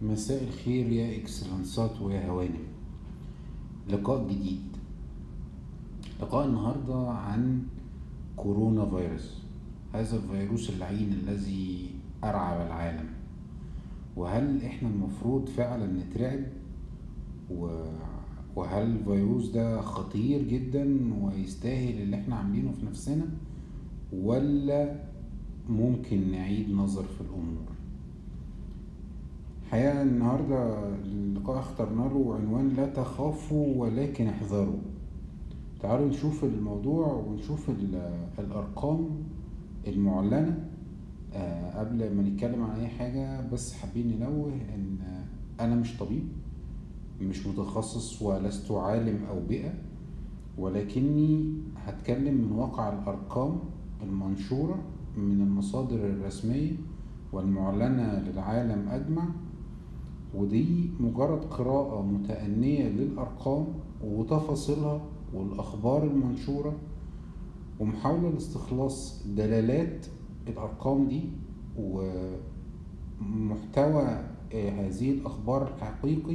مساء الخير يا اكسلانسات ويا هوانم لقاء جديد لقاء النهاردة عن كورونا فيروس هذا الفيروس اللعين الذي أرعب العالم وهل احنا المفروض فعلا نترعب و... وهل الفيروس ده خطير جدا ويستاهل اللي احنا عاملينه في نفسنا ولا ممكن نعيد نظر في الأمور الحقيقة النهاردة اللقاء اخترنا له عنوان لا تخافوا ولكن احذروا تعالوا نشوف الموضوع ونشوف ال- الأرقام المعلنة آه، قبل ما نتكلم عن أي حاجة بس حابين ننوه إن آه، أنا مش طبيب مش متخصص ولست عالم أوبئة ولكني هتكلم من واقع الأرقام المنشورة من المصادر الرسمية والمعلنة للعالم أجمع ودي مجرد قراءة متأنية للأرقام وتفاصيلها والأخبار المنشورة ومحاولة لاستخلاص دلالات الأرقام دي ومحتوى آه، هذه الأخبار الحقيقي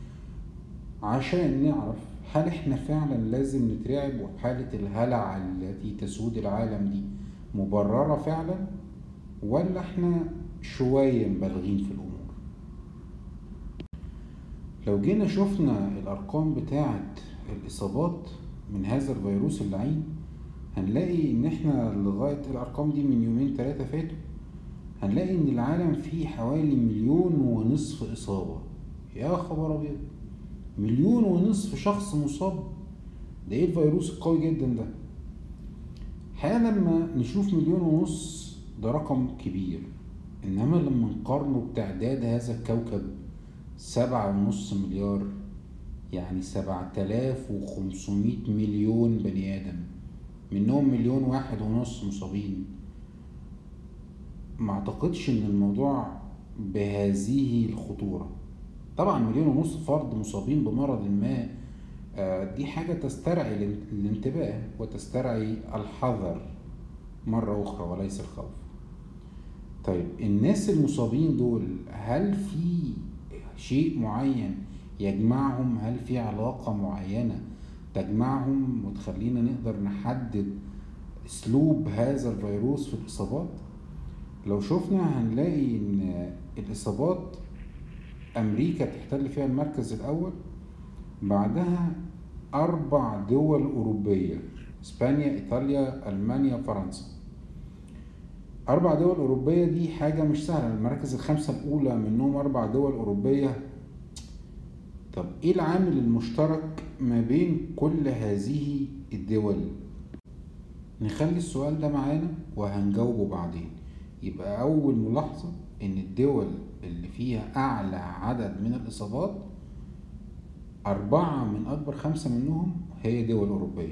عشان نعرف هل احنا فعلا لازم نترعب وحالة الهلع التي تسود العالم دي مبررة فعلا ولا احنا شوية مبالغين في الأمور لو جينا شفنا الأرقام بتاعة الإصابات من هذا الفيروس اللعين هنلاقي إن إحنا لغاية الأرقام دي من يومين تلاتة فاتوا هنلاقي إن العالم فيه حوالي مليون ونصف إصابة يا خبر أبيض مليون ونصف شخص مصاب ده إيه الفيروس القوي جدا ده الحقيقة لما نشوف مليون ونص ده رقم كبير إنما لما نقارنه بتعداد هذا الكوكب سبعة ونص مليار يعني سبعة آلاف وخمسمية مليون بني آدم منهم مليون واحد ونص مصابين ما اعتقدش ان الموضوع بهذه الخطورة طبعا مليون ونص فرد مصابين بمرض ما آه، دي حاجة تسترعي الان- الانتباه وتسترعي الحذر مرة أخرى وليس الخوف طيب الناس المصابين دول هل في شيء معين يجمعهم هل في علاقة معينة تجمعهم وتخلينا نقدر نحدد اسلوب هذا الفيروس في الاصابات لو شفنا هنلاقي ان الاصابات امريكا تحتل فيها المركز الاول بعدها اربع دول اوروبيه اسبانيا ايطاليا المانيا فرنسا اربع دول اوروبيه دي حاجه مش سهله المراكز الخمسه الاولى منهم اربع دول اوروبيه طب ايه العامل المشترك ما بين كل هذه الدول نخلي السؤال ده معانا وهنجاوبه بعدين يبقى اول ملاحظة ان الدول اللي فيها اعلى عدد من الاصابات اربعة من اكبر خمسة منهم هي دول اوروبية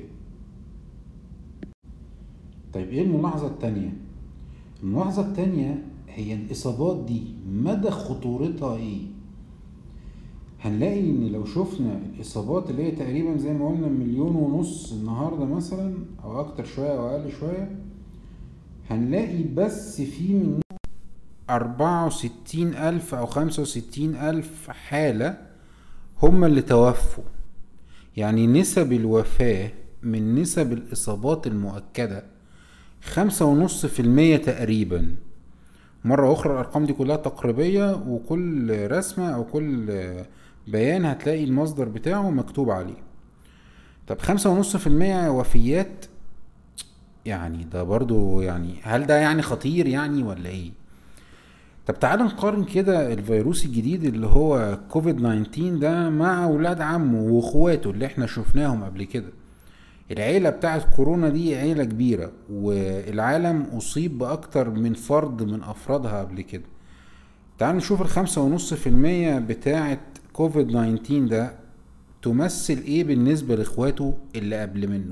طيب ايه الملاحظة التانية الملاحظة التانية هي الاصابات دي مدى خطورتها ايه هنلاقي ان لو شفنا الاصابات اللي هي تقريبا زي ما قلنا مليون ونص النهارده مثلا او اكتر شويه او اقل شويه هنلاقي بس في من أربعة وستين ألف أو خمسة وستين ألف حالة هم اللي توفوا يعني نسب الوفاة من نسب الإصابات المؤكدة خمسة ونص في المية تقريبا مرة أخرى الأرقام دي كلها تقريبية وكل رسمة أو كل بيان هتلاقي المصدر بتاعه مكتوب عليه طب خمسة ونص في المية وفيات يعني ده برضو يعني هل ده يعني خطير يعني ولا ايه طب تعال نقارن كده الفيروس الجديد اللي هو كوفيد 19 ده مع ولاد عمه واخواته اللي احنا شفناهم قبل كده العيلة بتاعت كورونا دي عيلة كبيرة والعالم أصيب بأكتر من فرد من أفرادها قبل كده تعال نشوف الخمسة ونص في المية بتاعت كوفيد 19 ده تمثل ايه بالنسبة لاخواته اللي قبل منه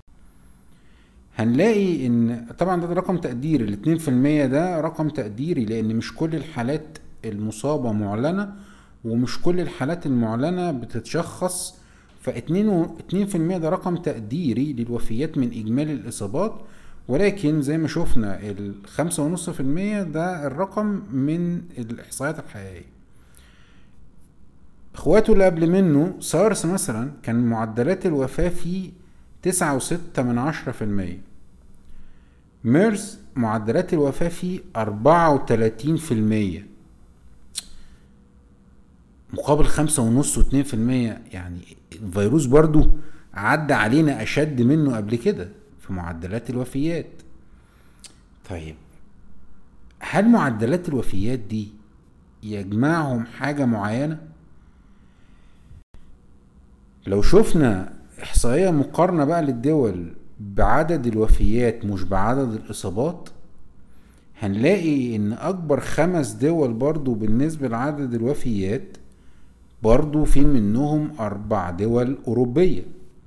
هنلاقي ان طبعا ده رقم تقديري الاتنين في المية ده رقم تقديري لان مش كل الحالات المصابة معلنة ومش كل الحالات المعلنة بتتشخص فاتنين و... اتنين في المية ده رقم تقديري للوفيات من اجمالي الاصابات ولكن زي ما شفنا الخمسة ونص في المية ده الرقم من الاحصائيات الحقيقية اخواته اللي قبل منه سارس مثلا كان معدلات الوفاة فيه تسعة وستة من عشرة في المية ميرز معدلات الوفاة فيه أربعة وتلاتين في المية مقابل خمسة ونص واتنين في المية يعني الفيروس برضو عدى علينا أشد منه قبل كده في معدلات الوفيات طيب هل معدلات الوفيات دي يجمعهم حاجة معينة؟ لو شفنا إحصائية مقارنة بقى للدول بعدد الوفيات مش بعدد الإصابات هنلاقي إن أكبر خمس دول برضو بالنسبة لعدد الوفيات برضو في منهم أربع دول أوروبية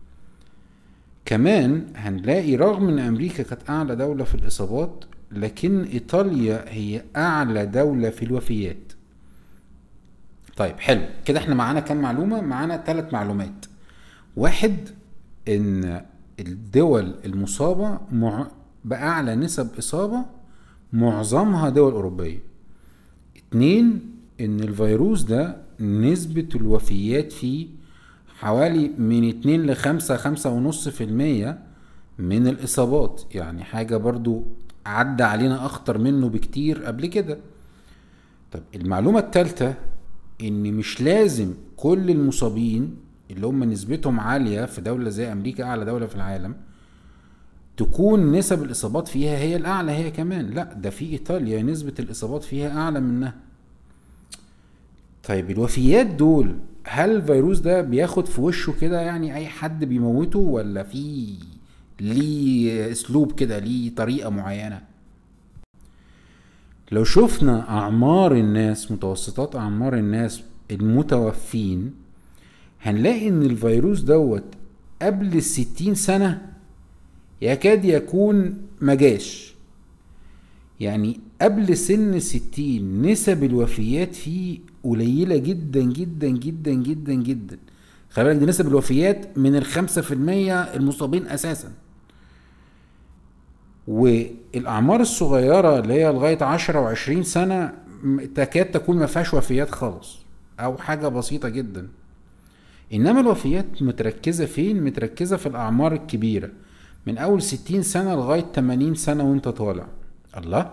كمان هنلاقي رغم ان امريكا كانت اعلى دولة في الاصابات لكن ايطاليا هي اعلى دولة في الوفيات طيب حلو كده احنا معانا كام معلومة معانا ثلاث معلومات واحد ان الدول المصابة مع... بأعلى نسب إصابة معظمها دول أوروبية اتنين ان الفيروس ده نسبة الوفيات فيه حوالي من اتنين لخمسة خمسة ونص في المية من الإصابات يعني حاجة برضو عدى علينا أخطر منه بكتير قبل كده طب المعلومة التالتة إن مش لازم كل المصابين اللي هم نسبتهم عالية في دولة زي أمريكا أعلى دولة في العالم تكون نسب الإصابات فيها هي الأعلى هي كمان لا ده في إيطاليا نسبة الإصابات فيها أعلى منها طيب الوفيات دول هل الفيروس ده بياخد في وشه كده يعني اي حد بيموته ولا في ليه اسلوب كده ليه طريقه معينه لو شفنا اعمار الناس متوسطات اعمار الناس المتوفين هنلاقي ان الفيروس دوت قبل الستين سنة يكاد يكون مجاش يعني قبل سن ستين نسب الوفيات فيه قليلة جدا جدا جدا جدا جدا خلي بالك دي نسب الوفيات من الخمسة في المية المصابين أساسا والأعمار الصغيرة اللي هي لغاية عشرة وعشرين سنة تكاد تكون ما فيهاش وفيات خالص أو حاجة بسيطة جدا إنما الوفيات متركزة فين؟ متركزة في الأعمار الكبيرة من أول ستين سنة لغاية تمانين سنة وأنت طالع الله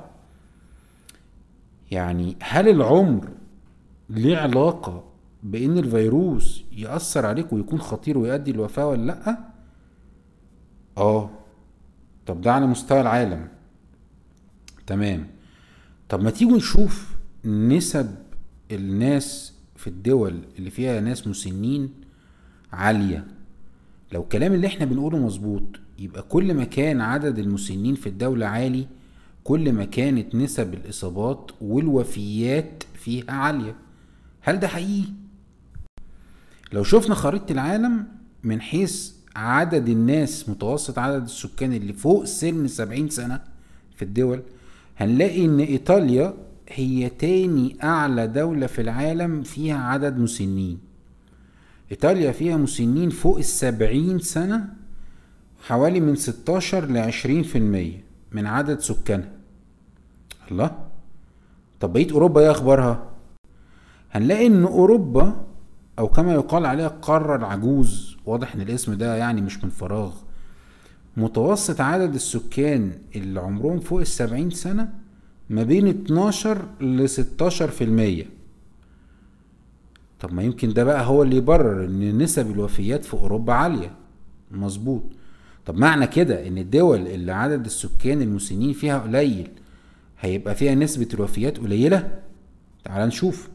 يعني هل العمر ليه علاقة بإن الفيروس يأثر عليك ويكون خطير ويؤدي الوفاة ولا لأ؟ اه طب ده على مستوى العالم تمام طب ما تيجوا نشوف نسب الناس في الدول اللي فيها ناس مسنين عالية لو الكلام اللي احنا بنقوله مظبوط يبقى كل ما كان عدد المسنين في الدولة عالي كل ما كانت نسب الإصابات والوفيات فيها عالية هل ده حقيقي؟ لو شفنا خريطة العالم من حيث عدد الناس متوسط عدد السكان اللي فوق سن سبعين سنة في الدول هنلاقي ان ايطاليا هي تاني اعلى دولة في العالم فيها عدد مسنين ايطاليا فيها مسنين فوق السبعين سنة حوالي من ستاشر لعشرين في المية من عدد سكانها الله طب بقية اوروبا ايه اخبارها هنلاقي ان اوروبا او كما يقال عليها القارة العجوز واضح ان الاسم ده يعني مش من فراغ متوسط عدد السكان اللي عمرهم فوق السبعين سنة ما بين 12 ل 16 في المية طب ما يمكن ده بقى هو اللي يبرر ان نسب الوفيات في اوروبا عالية مظبوط طب معنى كده ان الدول اللي عدد السكان المسنين فيها قليل هيبقى فيها نسبة الوفيات قليلة تعال نشوف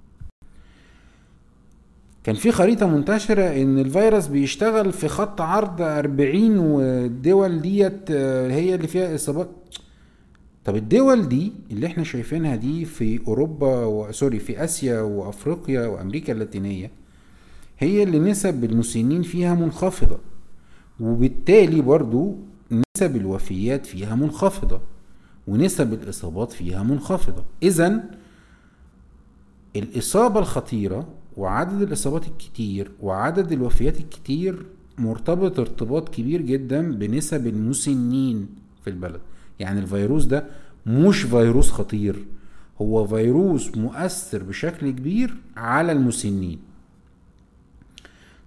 كان في خريطة منتشرة ان الفيروس بيشتغل في خط عرض 40 والدول ديت هي اللي فيها اصابات طب الدول دي اللي احنا شايفينها دي في اوروبا و... سوري في اسيا وافريقيا وامريكا اللاتينية هي اللي نسب المسنين فيها منخفضة وبالتالي برضو نسب الوفيات فيها منخفضة ونسب الإصابات فيها منخفضة إذا الإصابة الخطيرة وعدد الإصابات الكتير وعدد الوفيات الكتير مرتبط ارتباط كبير جدا بنسب المسنين في البلد يعني الفيروس ده مش فيروس خطير هو فيروس مؤثر بشكل كبير على المسنين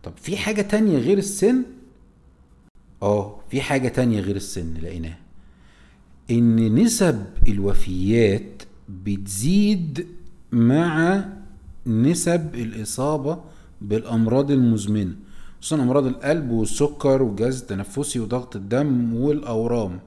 طب في حاجة تانية غير السن اه في حاجة تانية غير السن لقيناها ان نسب الوفيات بتزيد مع نسب الإصابة بالأمراض المزمنة خصوصا أمراض القلب والسكر والجهاز التنفسي وضغط الدم والأورام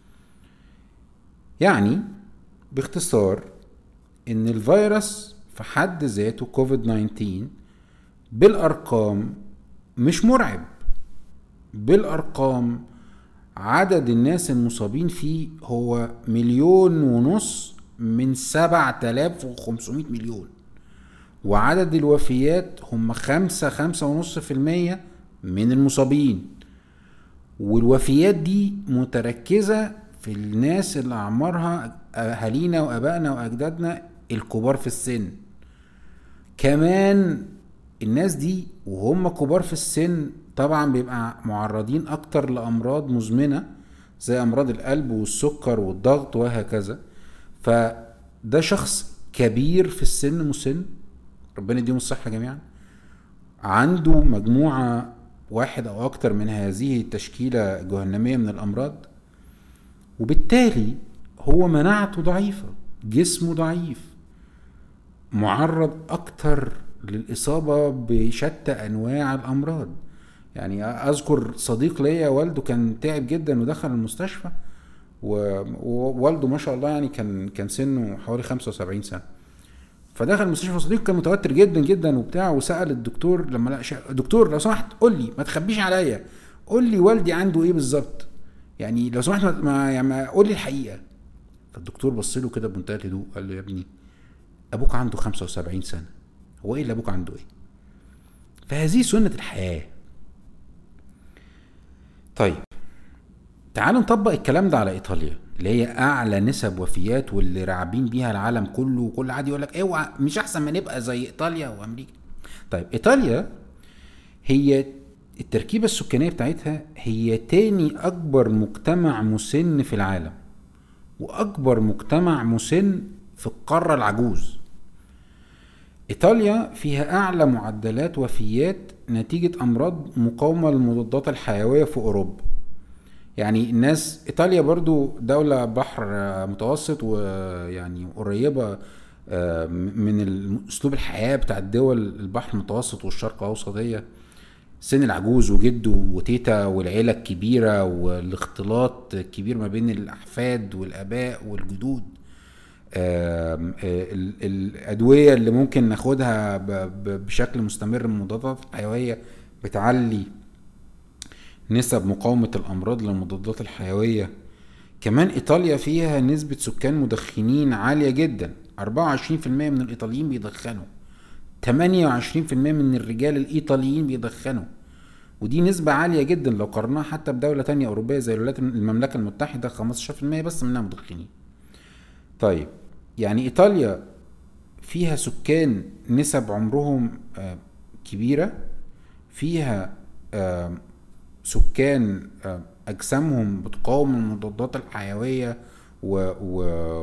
يعني باختصار إن الفيروس في حد ذاته كوفيد 19 بالأرقام مش مرعب بالأرقام عدد الناس المصابين فيه هو مليون ونص من سبعة آلاف وخمسمائة مليون وعدد الوفيات هم خمسة خمسة ونص في المية من المصابين والوفيات دي متركزة في الناس اللي أعمارها أهالينا وأبائنا وأجدادنا الكبار في السن كمان الناس دي وهم كبار في السن طبعا بيبقى معرضين أكتر لأمراض مزمنة زي أمراض القلب والسكر والضغط وهكذا فده شخص كبير في السن مسن ربنا يديهم الصحة جميعا عنده مجموعة واحد أو أكتر من هذه التشكيلة جهنمية من الأمراض وبالتالي هو مناعته ضعيفة جسمه ضعيف معرض أكتر للإصابة بشتى أنواع الأمراض يعني أذكر صديق ليا والده كان تعب جدا ودخل المستشفى ووالده ما شاء الله يعني كان كان سنه حوالي 75 سنه فدخل المستشفى صديقه كان متوتر جدا جدا وبتاع وسال الدكتور لما لا شا... دكتور لو سمحت قول لي ما تخبيش عليا قول لي والدي عنده ايه بالظبط يعني لو سمحت ما يعني قول لي الحقيقه فالدكتور بص له كده بمنتهى الهدوء قال له يا ابني ابوك عنده 75 سنه هو ايه اللي ابوك عنده ايه فهذه سنه الحياه طيب تعالوا نطبق الكلام ده على ايطاليا اللي هي اعلى نسب وفيات واللي راعبين بيها العالم كله وكل عادي يقول لك اوعى مش احسن ما نبقى زي ايطاليا وامريكا طيب ايطاليا هي التركيبة السكانية بتاعتها هي تاني أكبر مجتمع مسن في العالم وأكبر مجتمع مسن في القارة العجوز إيطاليا فيها أعلى معدلات وفيات نتيجة أمراض مقاومة للمضادات الحيوية في أوروبا يعني الناس ايطاليا برضو دولة بحر متوسط ويعني قريبة آه، من اسلوب الحياة بتاع الدول البحر المتوسط والشرق الاوسط هي سن العجوز وجده وتيتا والعيلة الكبيرة والاختلاط الكبير ما بين الأحفاد والآباء والجدود آه، الأدوية اللي ممكن ناخدها بشكل مستمر من المضادات الحيوية بتعلي نسب مقاومة الأمراض للمضادات الحيوية كمان إيطاليا فيها نسبة سكان مدخنين عالية جدا 24% من الإيطاليين بيدخنوا 28% من الرجال الإيطاليين بيدخنوا ودي نسبة عالية جدا لو قارناها حتى بدولة تانية أوروبية زي الولايات المملكة المتحدة 15% بس منها مدخنين طيب يعني إيطاليا فيها سكان نسب عمرهم آه، كبيرة فيها سكان آه، اجسامهم بتقاوم المضادات الحيويه و و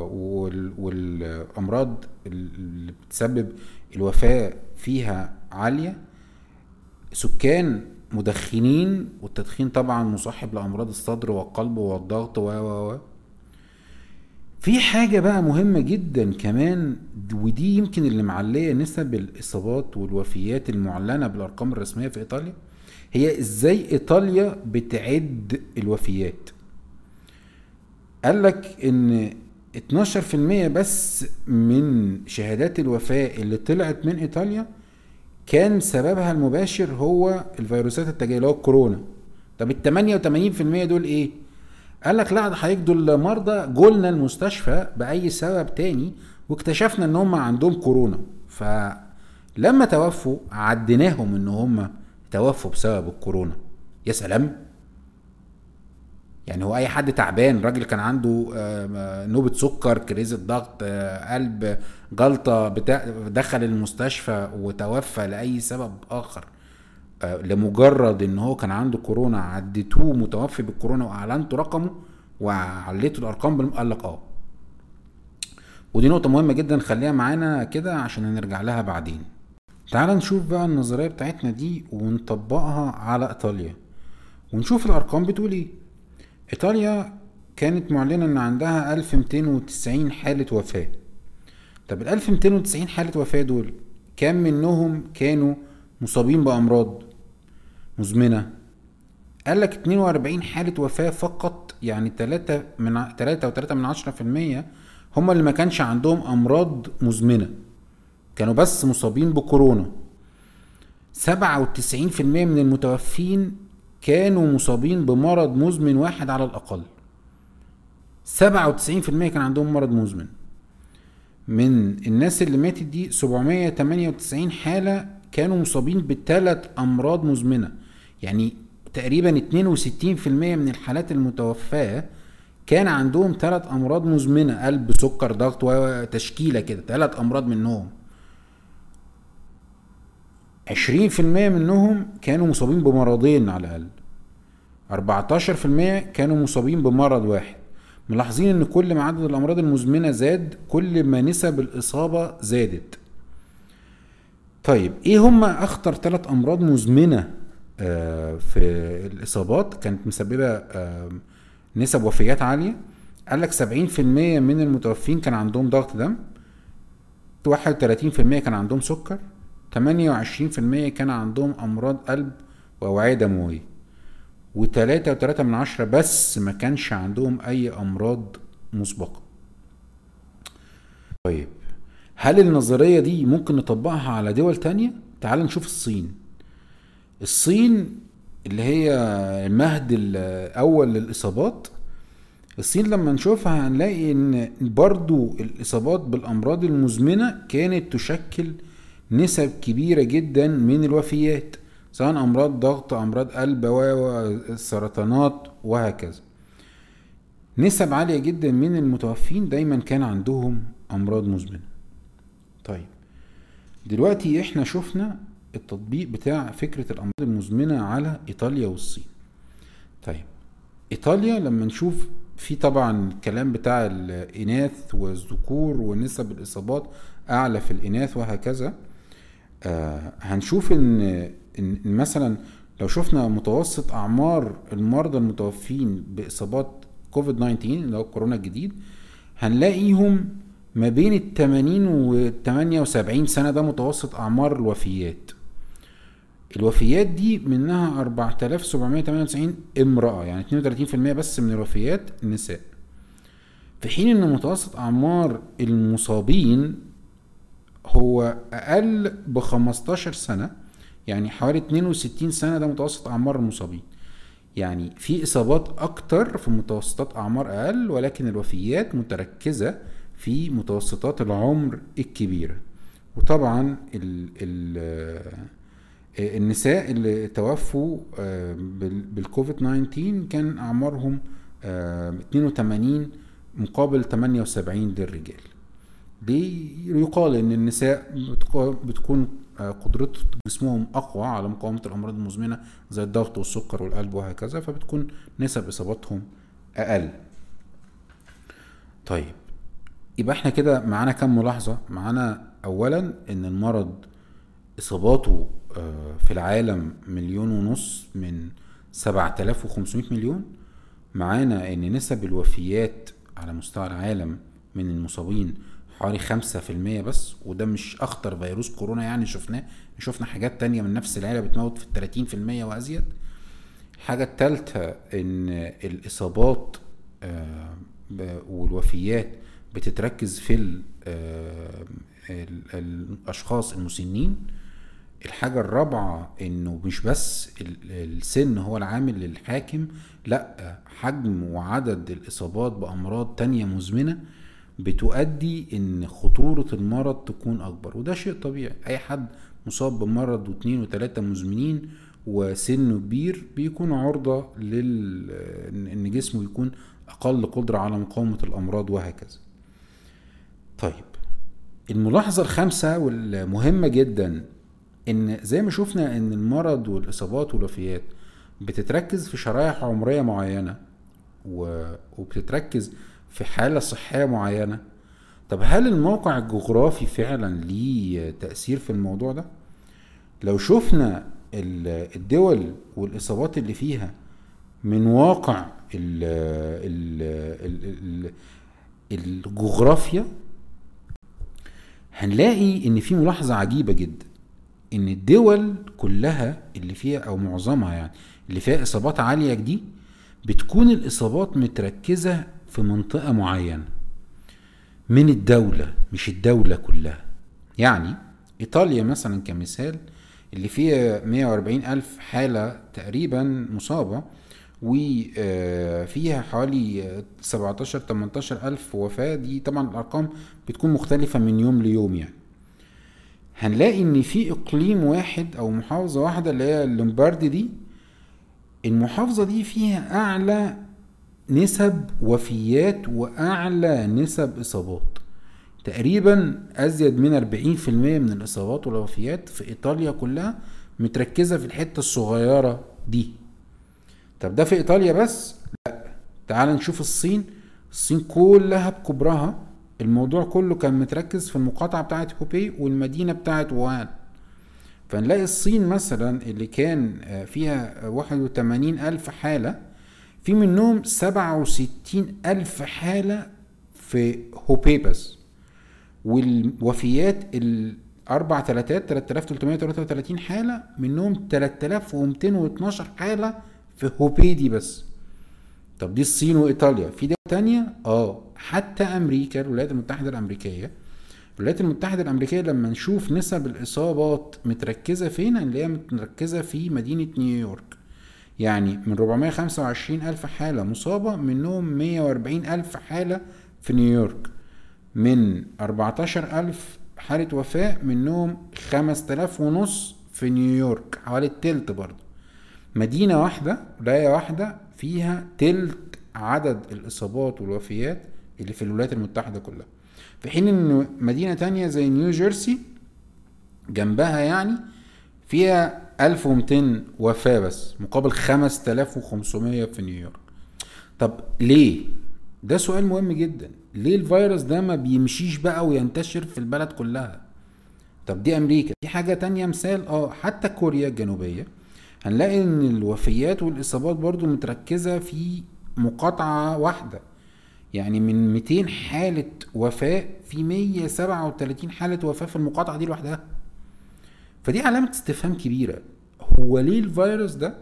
والامراض اللي بتسبب الوفاه فيها عاليه سكان مدخنين والتدخين طبعا مصاحب لامراض الصدر والقلب والضغط و و في حاجة بقى مهمة جدا كمان ودي يمكن اللي معلية نسب الإصابات والوفيات المعلنة بالأرقام الرسمية في إيطاليا هي ازاي ايطاليا بتعد الوفيات قال لك ان 12% بس من شهادات الوفاة اللي طلعت من ايطاليا كان سببها المباشر هو الفيروسات التاجية اللي هو الكورونا طب ال 88% دول ايه؟ قال لك لا ده حضرتك دول مرضى جولنا المستشفى باي سبب تاني واكتشفنا ان هم عندهم كورونا فلما توفوا عديناهم ان هم توفوا بسبب الكورونا يا سلام يعني هو اي حد تعبان راجل كان عنده آه، نوبة سكر كريزة ضغط آه، قلب جلطة بتاع دخل المستشفى وتوفى لأي سبب آخر آه، لمجرد ان هو كان عنده كورونا عديتوه متوفي بالكورونا واعلنتوا رقمه وعليتوا الارقام قال لك اه ودي نقطة مهمة جدا خليها معانا كده عشان هنرجع لها بعدين تعال نشوف بقى النظرية بتاعتنا دي ونطبقها على إيطاليا ونشوف الأرقام بتقول إيه إيطاليا كانت معلنة إن عندها 1290 حالة وفاة طب ال 1290 حالة وفاة دول كام منهم كانوا مصابين بأمراض مزمنة قال لك 42 حالة وفاة فقط يعني 3 من 3 و3 من 10 في المية هم اللي ما كانش عندهم أمراض مزمنة كانوا بس مصابين بكورونا 97% من المتوفين كانوا مصابين بمرض مزمن واحد على الأقل 97% كان عندهم مرض مزمن من الناس اللي ماتت دي 798 حالة كانوا مصابين بثلاث أمراض مزمنة يعني تقريبا 62% من الحالات المتوفاة كان عندهم ثلاث أمراض مزمنة قلب سكر ضغط وتشكيلة كده ثلاث أمراض منهم 20% منهم كانوا مصابين بمرضين على الأقل 14% كانوا مصابين بمرض واحد ملاحظين ان كل ما عدد الامراض المزمنه زاد كل ما نسب الاصابه زادت طيب ايه هما اخطر ثلاث امراض مزمنه آه، في الاصابات كانت مسببه آه، نسب وفيات عاليه قال لك 70% من المتوفين كان عندهم ضغط دم 31% كان عندهم سكر 28% كان عندهم امراض قلب واوعيه دمويه وتلاتة وتلاتة من عشرة بس ما كانش عندهم أي أمراض مسبقة طيب هل النظرية دي ممكن نطبقها على دول تانية؟ تعال نشوف الصين الصين اللي هي المهد الأول للإصابات الصين لما نشوفها هنلاقي ان برضو الإصابات بالأمراض المزمنة كانت تشكل نسب كبيرة جدا من الوفيات سواء امراض ضغط امراض قلب والسرطانات وهكذا نسب عالية جدا من المتوفين دايما كان عندهم امراض مزمنة طيب دلوقتي احنا شفنا التطبيق بتاع فكرة الامراض المزمنة على ايطاليا والصين طيب ايطاليا لما نشوف في طبعا الكلام بتاع الاناث والذكور ونسب الاصابات اعلى في الاناث وهكذا آه هنشوف ان ان مثلا لو شفنا متوسط اعمار المرضى المتوفين باصابات كوفيد 19 اللي هو كورونا الجديد هنلاقيهم ما بين ال 80 و 78 سنه ده متوسط اعمار الوفيات الوفيات دي منها 4798 امرأة يعني 32% بس من الوفيات نساء في حين ان متوسط اعمار المصابين هو اقل ب 15 سنة يعني حوالي 62 سنة ده متوسط أعمار المصابين يعني في إصابات أكتر في متوسطات أعمار أقل ولكن الوفيات متركزة في متوسطات العمر الكبيرة وطبعا ال ال آه، النساء اللي توفوا آه، بالكوفيد 19 كان أعمارهم 82 آه، مقابل 78 للرجال يقال ان النساء بتكون آه، قدرة جسمهم أقوى على مقاومة الأمراض المزمنة زي الضغط والسكر والقلب وهكذا فبتكون نسب إصاباتهم أقل طيب يبقى احنا كده معانا كام ملاحظة معانا أولا إن المرض إصاباته آه، في العالم مليون ونص من سبعة آلاف وخمسمائة مليون معانا إن نسب الوفيات على مستوى العالم من المصابين حوالي خمسة في المية بس وده مش أخطر فيروس كورونا يعني شفناه شفنا حاجات تانية من نفس العيلة بتموت في التلاتين في المية وأزيد الحاجة التالتة إن الإصابات آه، والوفيات بتتركز في آه، الأشخاص المسنين الحاجة الرابعة انه مش بس السن هو العامل الحاكم لا حجم وعدد الاصابات بامراض تانية مزمنة بتؤدي ان خطورة المرض تكون اكبر وده شيء طبيعي اي حد مصاب بمرض واثنين وثلاثة مزمنين وسنه كبير بيكون عرضة لل ان جسمه يكون اقل قدرة على مقاومة الامراض وهكذا طيب الملاحظة الخامسة والمهمة جدا ان زي ما شفنا ان المرض والاصابات والوفيات بتتركز في شرائح عمرية معينة وبتتركز في حالة صحية معينة طب هل الموقع الجغرافي فعلا ليه تأثير في الموضوع ده؟ لو شفنا الدول والاصابات اللي فيها من واقع ال ال ال الجغرافيا هنلاقي ان في ملاحظه عجيبه جدا ان الدول كلها اللي فيها او معظمها يعني اللي فيها اصابات عاليه دي بتكون الاصابات متركزه في منطقه معينه من الدوله مش الدوله كلها يعني ايطاليا مثلا كمثال اللي فيها 140 ألف حالة تقريبا مصابة وفيها حوالي 17 18 ألف وفاة دي طبعا الأرقام بتكون مختلفة من يوم ليوم يعني هنلاقي ان في اقليم واحد او محافظة واحدة اللي هي اللومبارد دي المحافظة دي فيها اعلى نسب وفيات واعلى نسب اصابات تقريبا ازيد من 40% من الاصابات والوفيات في ايطاليا كلها متركزة في الحتة الصغيرة دي طب ده في ايطاليا بس لا تعال نشوف الصين الصين كلها بكبرها الموضوع كله كان متركز في المقاطعة بتاعت هوبي والمدينة بتاعت ووهان فنلاقي الصين مثلا اللي كان فيها واحد وتمانين ألف حالة في منهم سبعة وستين ألف حالة في هوبي بس والوفيات الأربع تلاتات تلات آلاف تلتمية تلاتة وتلاتين حالة منهم تلات آلاف ومتين واتناشر حالة في هوبي دي بس طب دي الصين وايطاليا في دول تانية اه حتى امريكا الولايات المتحدة الامريكية الولايات المتحدة الامريكية لما نشوف نسب الاصابات متركزة فين هنلاقيها متركزة في مدينة نيويورك يعني من 425 ألف حالة مصابة منهم 140 ألف حالة في نيويورك من 14 ألف حالة وفاة منهم 5000 ونص في نيويورك حوالي التلت برضه مدينة واحدة ولاية واحدة فيها تلت عدد الإصابات والوفيات اللي في الولايات المتحدة كلها في حين إن مدينة تانية زي نيو جيرسي جنبها يعني فيها 1200 وفاة بس مقابل 5500 في نيويورك طب ليه؟ ده سؤال مهم جدا ليه الفيروس ده ما بيمشيش بقى وينتشر في البلد كلها طب دي امريكا في حاجة تانية مثال اه حتى كوريا الجنوبية هنلاقي ان الوفيات والاصابات برضو متركزة في مقاطعة واحدة يعني من 200 حالة وفاة في 137 حالة وفاة في المقاطعة دي لوحدها فدي علامة استفهام كبيرة هو ليه الفيروس ده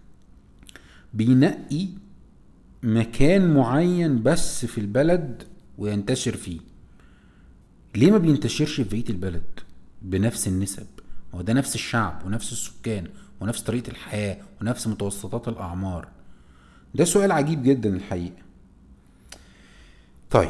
بينقي مكان معين بس في البلد وينتشر فيه ليه ما بينتشرش في بقية البلد بنفس النسب هو ده نفس الشعب ونفس السكان ونفس طريقة الحياة ونفس متوسطات الأعمار ده سؤال عجيب جدا الحقيقة طيب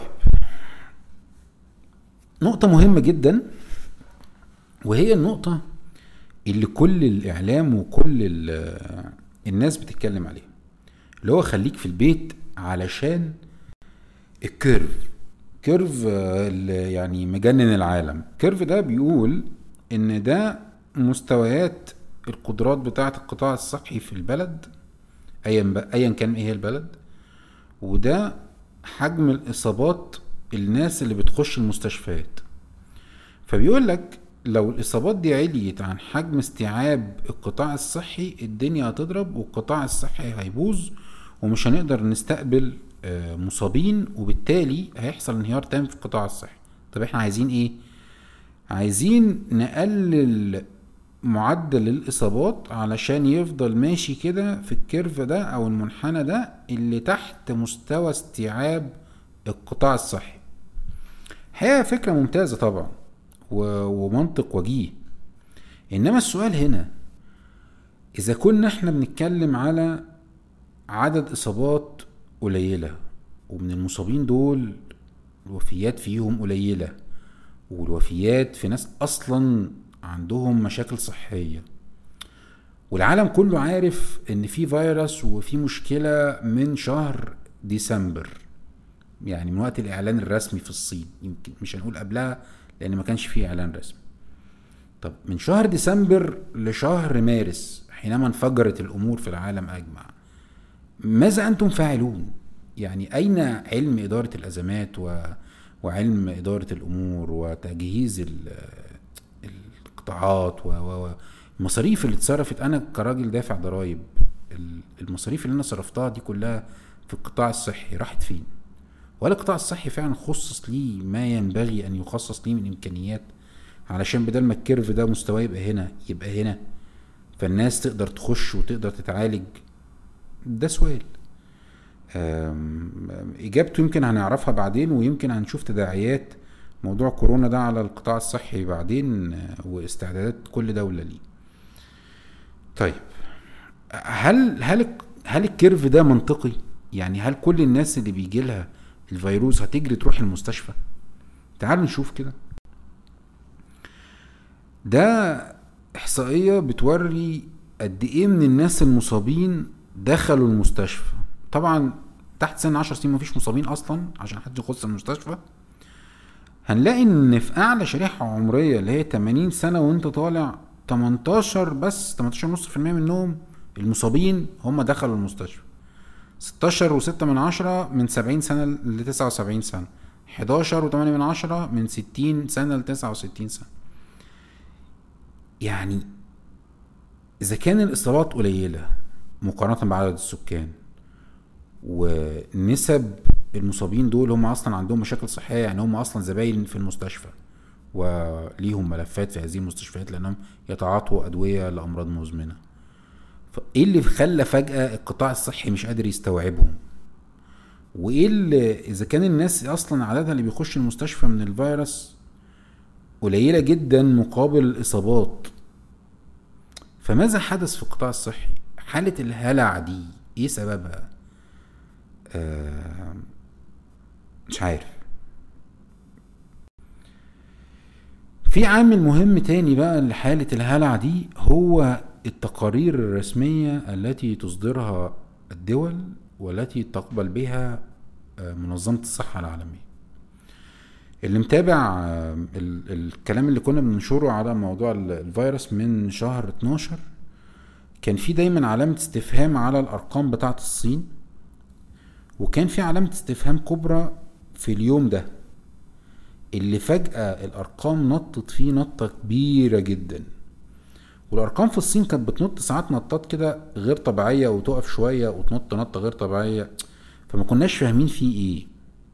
نقطة مهمة جدا وهي النقطة اللي كل الإعلام وكل الناس بتتكلم عليها اللي هو خليك في البيت علشان الكيرف كيرف يعني مجنن العالم كيرف ده بيقول ان ده مستويات القدرات بتاعة القطاع الصحي في البلد ايا ايا كان ايه البلد وده حجم الاصابات الناس اللي بتخش المستشفيات فبيقول لك لو الاصابات دي عليت عن حجم استيعاب القطاع الصحي الدنيا هتضرب والقطاع الصحي هيبوظ ومش هنقدر نستقبل مصابين وبالتالي هيحصل انهيار تام في القطاع الصحي طب احنا عايزين ايه عايزين نقلل معدل الاصابات علشان يفضل ماشي كده في الكيرف ده او المنحنى ده اللي تحت مستوى استيعاب القطاع الصحي هي فكرة ممتازة طبعا ومنطق وجيه انما السؤال هنا اذا كنا احنا بنتكلم على عدد اصابات قليلة ومن المصابين دول الوفيات فيهم قليلة والوفيات في ناس اصلا عندهم مشاكل صحية والعالم كله عارف ان في فيروس وفي مشكلة من شهر ديسمبر يعني من وقت الاعلان الرسمي في الصين يمكن مش هنقول قبلها لان ما كانش فيه اعلان رسمي طب من شهر ديسمبر لشهر مارس حينما انفجرت الامور في العالم اجمع ماذا انتم فاعلون يعني اين علم اداره الازمات و... وعلم اداره الامور وتجهيز ال... القطاعات و... و... المصاريف اللي اتصرفت انا كراجل دافع ضرائب ال- المصاريف اللي انا صرفتها دي كلها في القطاع الصحي راحت فين ولا القطاع الصحي فعلا خصص ليه ما ينبغي ان يخصص ليه من امكانيات علشان بدل ما الكيرف ده مستواه يبقى هنا يبقى هنا فالناس تقدر تخش وتقدر تتعالج ده سؤال أم، اجابته يمكن هنعرفها بعدين ويمكن هنشوف تداعيات موضوع كورونا ده على القطاع الصحي بعدين آه، واستعدادات كل دولة ليه طيب هل هل هل الكيرف ده منطقي يعني هل كل الناس اللي بيجي لها الفيروس هتجري تروح المستشفى تعالوا نشوف كده ده احصائيه بتوري قد ايه من الناس المصابين دخلوا المستشفى طبعا تحت سن 10 سنين مفيش مصابين اصلا عشان حد يخص المستشفى هنلاقي ان في اعلى شريحه عمريه اللي هي 80 سنه وانت طالع 18 بس 18.5% منهم المصابين هم دخلوا المستشفى 16 و6 من عشرة من 70 سنة ل 79 سنة 11 و8 من عشرة من 60 سنة ل 69 سنة يعني إذا كان الإصابات قليلة مقارنة بعدد السكان ونسب المصابين دول هم أصلا عندهم مشاكل صحية يعني هم أصلا زباين في المستشفى وليهم ملفات في هذه المستشفيات لأنهم يتعاطوا أدوية لأمراض مزمنة فايه اللي خلى فجأة القطاع الصحي مش قادر يستوعبهم وايه اللي اذا كان الناس اصلا عددها اللي بيخش المستشفى من الفيروس قليلة جدا مقابل الاصابات فماذا حدث في القطاع الصحي حالة الهلع دي ايه سببها آه مش عارف في عامل مهم تاني بقى لحالة الهلع دي هو التقارير الرسمية التي تصدرها الدول والتي تقبل بها آه، منظمة الصحة العالمية اللي متابع آه، ال- الكلام اللي كنا بننشره على موضوع ال- الفيروس من شهر 12 كان في دايما علامة استفهام على الأرقام بتاعة الصين وكان في علامة استفهام كبرى في اليوم ده اللي فجأة الأرقام نطت فيه نطة كبيرة جدا والارقام في الصين كانت بتنط ساعات نطات كده غير طبيعيه وتقف شويه وتنط نطه غير طبيعيه فما كناش فاهمين فيه ايه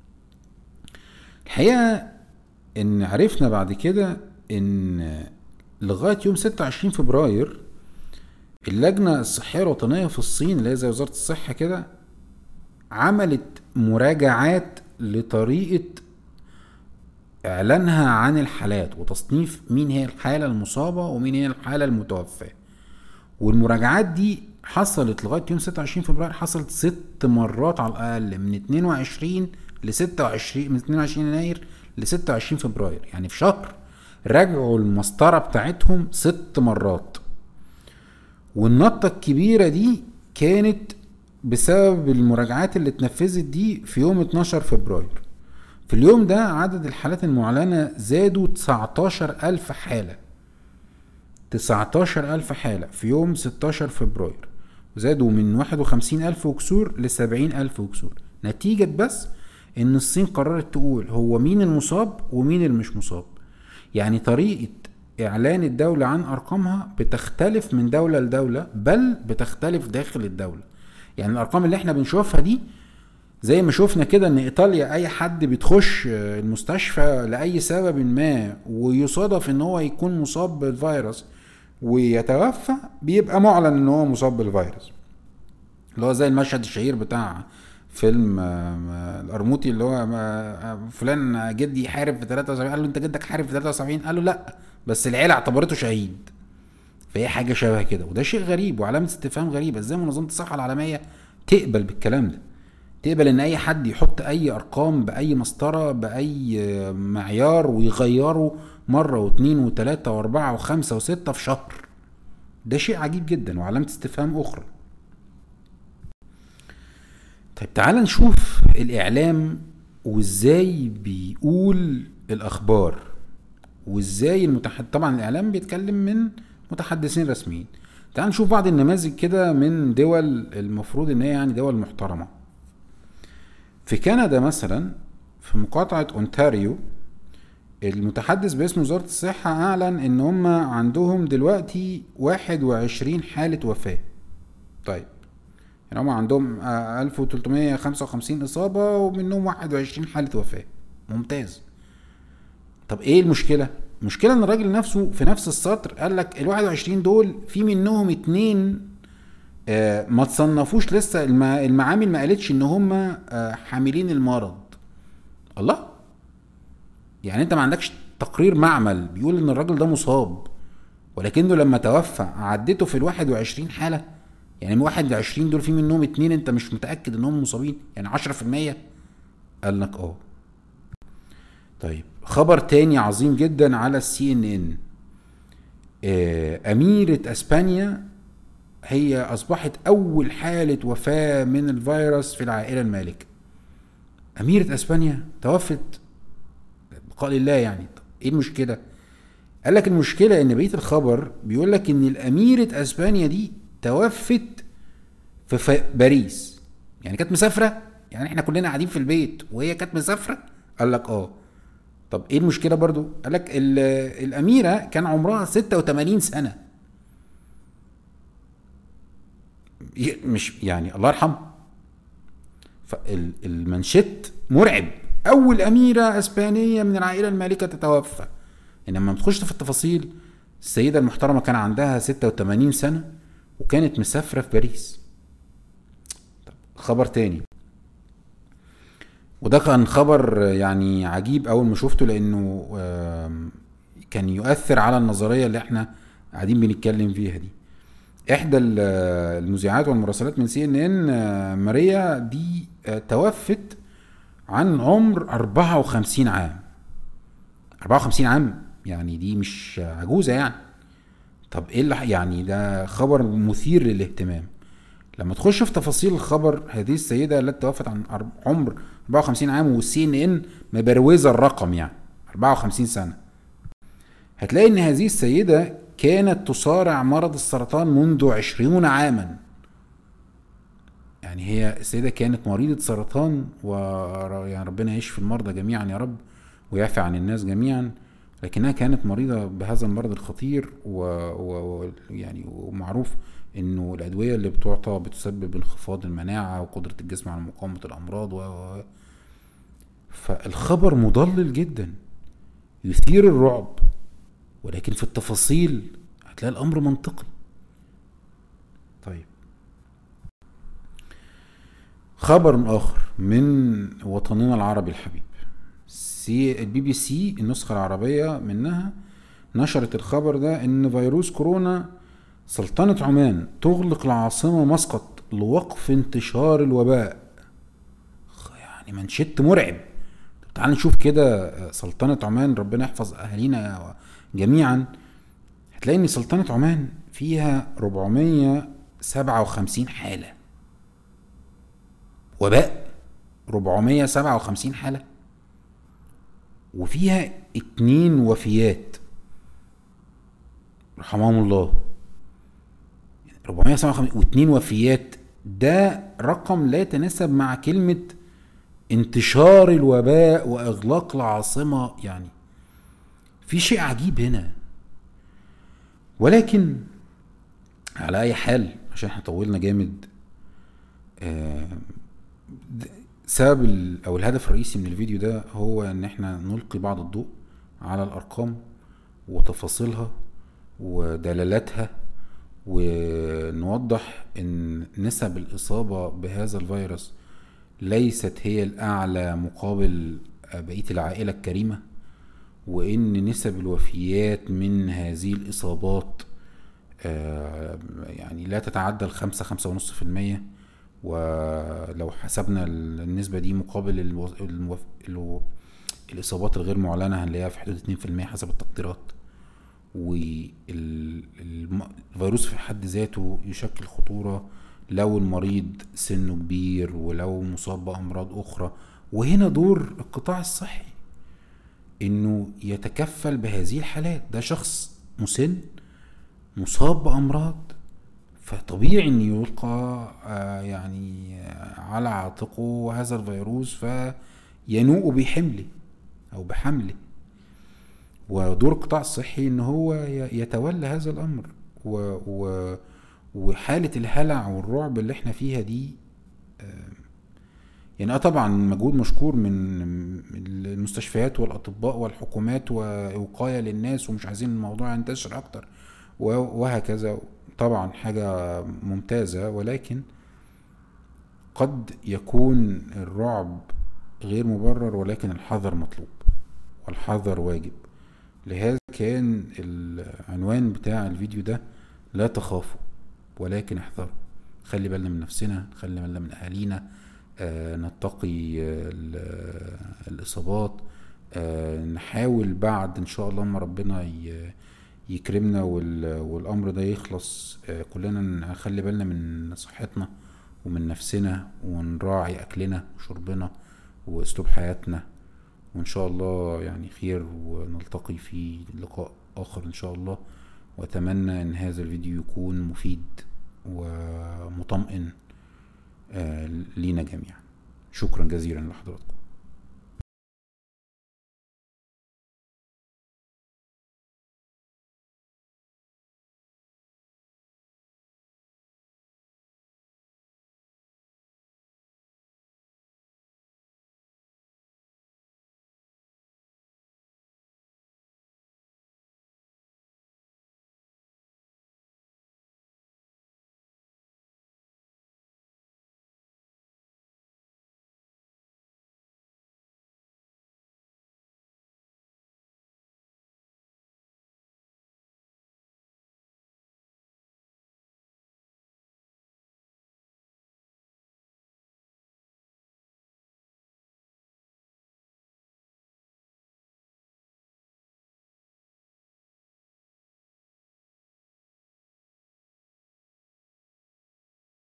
الحقيقه ان عرفنا بعد كده ان لغايه يوم 26 فبراير اللجنه الصحيه الوطنيه في الصين اللي هي زي وزاره الصحه كده عملت مراجعات لطريقه اعلانها عن الحالات وتصنيف مين هي الحاله المصابه ومين هي الحاله المتوفاه والمراجعات دي حصلت لغايه يوم 26 فبراير حصلت ست مرات على الاقل من 22 ل 26 من 22 يناير ل 26 فبراير يعني في شهر راجعوا المسطره بتاعتهم ست مرات والنطه الكبيره دي كانت بسبب المراجعات اللي اتنفذت دي في يوم 12 فبراير في اليوم ده عدد الحالات المعلنة زادوا 19 ألف حالة 19 ألف حالة في يوم 16 فبراير زادوا من 51 ألف وكسور ل 70 ألف وكسور نتيجة بس إن الصين قررت تقول هو مين المصاب ومين المش مصاب يعني طريقة إعلان الدولة عن أرقامها بتختلف من دولة لدولة بل بتختلف داخل الدولة يعني الأرقام اللي احنا بنشوفها دي زي ما شفنا كده ان ايطاليا اي حد بتخش المستشفى لاي سبب ما ويصادف ان هو يكون مصاب بالفيروس ويتوفى بيبقى معلن ان هو مصاب بالفيروس اللي هو زي المشهد الشهير بتاع فيلم آه، القرموطي اللي هو آه، فلان جدي حارب في 73 قال له انت جدك حارب في 73 قال له لا بس العيله اعتبرته شهيد فهي حاجه شبه كده وده شيء غريب وعلامه استفهام غريبه ازاي منظمه الصحه العالميه تقبل بالكلام ده تقبل ان اي حد يحط اي ارقام باي مسطره باي معيار ويغيره مره واثنين وثلاثه واربعه وخمسه وسته في شهر ده شيء عجيب جدا وعلامه استفهام اخرى طيب تعال نشوف الاعلام وازاي بيقول الاخبار وازاي المتحد طبعا الاعلام بيتكلم من متحدثين رسميين تعال نشوف بعض النماذج كده من دول المفروض ان هي يعني دول محترمه في كندا مثلا في مقاطعة أونتاريو المتحدث باسم وزارة الصحة أعلن إن هم عندهم دلوقتي 21 حالة وفاة طيب يعني هم عندهم آه، 1355 إصابة ومنهم 21 حالة وفاة ممتاز طب إيه المشكلة؟ المشكلة إن الراجل نفسه في نفس السطر قال لك ال 21 دول في منهم اتنين آه، ما تصنفوش لسه الم- المعامل ما قالتش ان هم آه، حاملين المرض الله يعني انت ما عندكش تقرير معمل بيقول ان الراجل ده مصاب ولكنه لما توفى عدته في ال 21 حاله يعني من 21 دول في منهم اتنين انت مش متاكد انهم مصابين يعني 10% قال لك اه طيب خبر تاني عظيم جدا على السي ان ان اميره اسبانيا هي اصبحت اول حاله وفاه من الفيروس في العائله المالكه اميره اسبانيا توفت بقاء الله يعني طب ايه المشكله قال لك المشكله ان بقيه الخبر بيقول لك ان الاميره اسبانيا دي توفت في ف- باريس يعني كانت مسافره يعني احنا كلنا قاعدين في البيت وهي كانت مسافره قال لك اه طب ايه المشكله برضو قال لك ال- الاميره كان عمرها 86 سنه ي- مش يعني الله يرحمها فالمنشط مرعب اول اميره اسبانيه من العائله المالكه تتوفى انما بتخش في التفاصيل السيده المحترمه كان عندها 86 سنه وكانت مسافره في باريس طب خبر تاني وده كان خبر يعني عجيب اول ما شفته لانه آم، كان يؤثر على النظريه اللي احنا قاعدين بنتكلم فيها دي احدى ال- المذيعات والمراسلات من سي ان ان ماريا دي آه، توفت عن عمر 54 عام 54 عام يعني دي مش عجوزه يعني طب ايه اللي ح- يعني ده خبر مثير للاهتمام لما تخش في تفاصيل الخبر هذه السيده التي توفت عن أرب- عمر 54 عام والسي ان ان مبروزه الرقم يعني 54 سنه هتلاقي ان هذه السيده كانت تصارع مرض السرطان منذ عشرين عاما يعني هي السيدة كانت مريضة سرطان و يعني ربنا يشفي المرضى جميعا يا رب ويعفي عن الناس جميعا لكنها كانت مريضة بهذا المرض الخطير و... و... و... يعني ومعروف انه الادوية اللي بتعطى بتسبب انخفاض المناعة وقدرة الجسم على مقاومة الامراض و... و... فالخبر مضلل جدا يثير الرعب ولكن في التفاصيل هتلاقي الامر منطقي طيب خبر اخر من وطننا العربي الحبيب سي البي بي سي النسخة العربية منها نشرت الخبر ده ان فيروس كورونا سلطنة عمان تغلق العاصمة مسقط لوقف انتشار الوباء يعني منشط مرعب طب تعال نشوف كده سلطنة عمان ربنا يحفظ أهالينا جميعا هتلاقي إن سلطنة عمان فيها 457 حالة وباء 457 حالة وفيها اتنين وفيات رحمهم الله 457 واتنين وفيات ده رقم لا يتناسب مع كلمة انتشار الوباء واغلاق العاصمة يعني في شيء عجيب هنا ولكن على اي حال عشان احنا طولنا جامد آه سبب او الهدف الرئيسي من الفيديو ده هو ان احنا نلقي بعض الضوء على الارقام وتفاصيلها ودلالاتها ونوضح ان نسب الاصابه بهذا الفيروس ليست هي الاعلى مقابل بقيه العائله الكريمه وان نسب الوفيات من هذه الاصابات يعني لا تتعدى الخمسة خمسة ونص في المية ولو حسبنا النسبة دي مقابل الو... الو... الو... الإصابات الغير معلنة هنلاقيها في حدود اتنين في المية حسب التقديرات والفيروس في حد ذاته يشكل خطورة لو المريض سنه كبير ولو مصاب بأمراض أخرى وهنا دور القطاع الصحي إنه يتكفل بهذه الحالات ده شخص مسن مصاب بأمراض فطبيعي ان يلقى يعني على عاتقه هذا الفيروس فينوء بحمله او بحمله ودور القطاع الصحي ان هو ي- يتولى هذا الامر و و وحالة الهلع والرعب اللي احنا فيها دي آه، يعني اه طبعا مجهود مشكور من من المستشفيات والاطباء والحكومات ووقاية للناس ومش عايزين الموضوع ينتشر اكتر و- وهكذا طبعا حاجة ممتازة ولكن قد يكون الرعب غير مبرر ولكن الحذر مطلوب والحذر واجب لهذا كان العنوان بتاع الفيديو ده لا تخافوا ولكن احذروا خلي بالنا من نفسنا خلي بالنا من اهالينا آه نتقي آه ال- الاصابات آه نحاول بعد ان شاء الله ما ربنا ي- يكرمنا وال- والامر ده يخلص آه كلنا نخلي بالنا من صحتنا ومن نفسنا ونراعي اكلنا وشربنا واسلوب حياتنا وان شاء الله يعني خير ونلتقي في لقاء اخر ان شاء الله واتمنى ان هذا الفيديو يكون مفيد ومطمئن آه، لينا جميعا شكرا جزيلا لحضراتكم